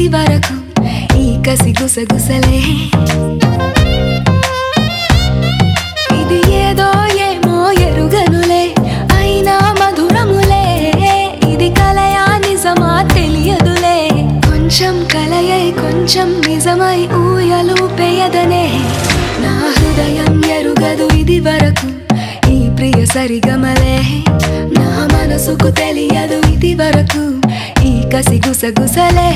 వరకు ఈ కసి గుసగుసలే ఇది ఏదో ఏమో ఎరుగనులే అయినా మధురములే ఇది కలయా నిజమా తెలియదులే కొంచెం కలయై కొంచెం నిజమై ఊయలు పేయదనే నా హృదయం ఎరుగదు ఇది వరకు ఈ ప్రియ సరిగమలే నా మనసుకు తెలియదు ఇది వరకు ఈ కసి గుసగుసలే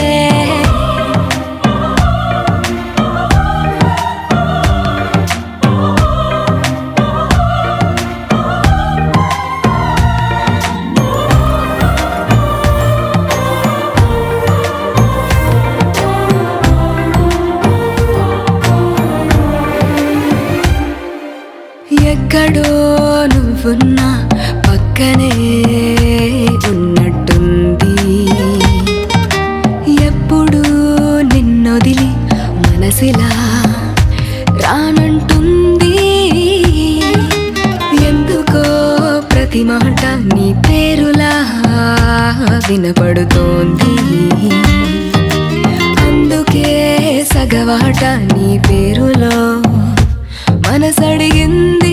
ఎక్కడో నువ్వున్నా పక్కనే ఉన్నట్టుంది ఎప్పుడు నిన్నొదిలి మనసిలా రానంటుంది ఎందుకో ప్రతి మాట నీ పేరులా వినపడుతోంది అందుకే సగవాట నీ పేరులో మనసడిగింది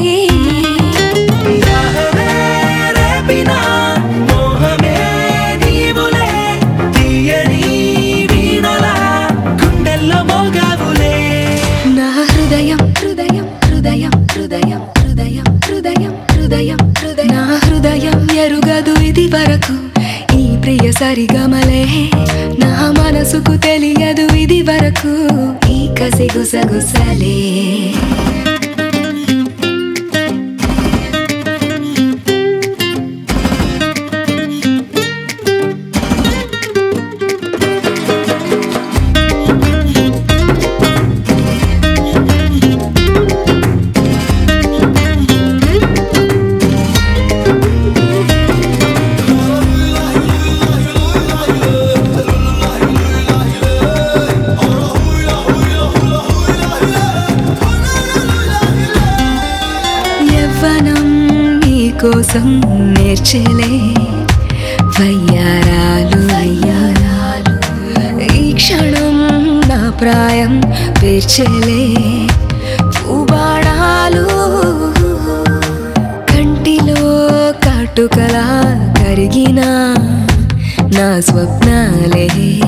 దాహమే రేపినా మోహమే నీవులే తీయని వీణలా గుండెల్లో మోగావులే నా హృదయం హృదయం హృదయం హృదయం హృదయం హృదయం హృదయం హృదయం నా హృదయం ఎరుగదు ఇది వరకు ఈ ప్రియ సరిగమలే నా మనసుకు తెలియదు ఇది వరకు ఈ కసి గుసగుసలే యవ్వనం నీకోసం నేర్చేలే వయ్యారాలు అయ్యారాలు ఈ క్షణం నా ప్రాయం పేర్చేలే పూబాణాలు కంటిలో కాటుకలా కరిగిన నా స్వప్నాలే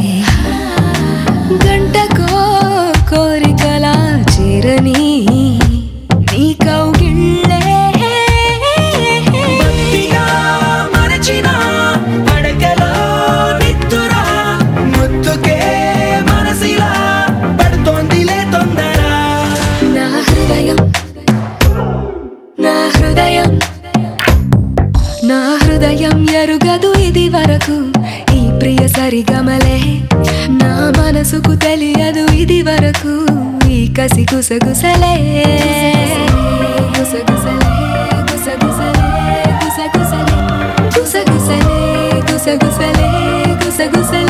గంటకో కోరికలా చేరని నీ కౌగిళ్ళే భక్తిగా మరచిన పడకలో నిత్తురా ముత్తుకే మనసిలా పడుతోందిలే తొందర నా హృదయం నా హృదయం నా హృదయం ఎరుగదు ఇది వరకు ఈ ప్రియ సరిగమలే నా మనసుకు తెలియదు ఇది వరకు ఈ కసి గుసగుసలే గుసగుసలే గుసగుసలే గుసగుసలే గుసగుసలే గుసగుసలే గుసగుసలే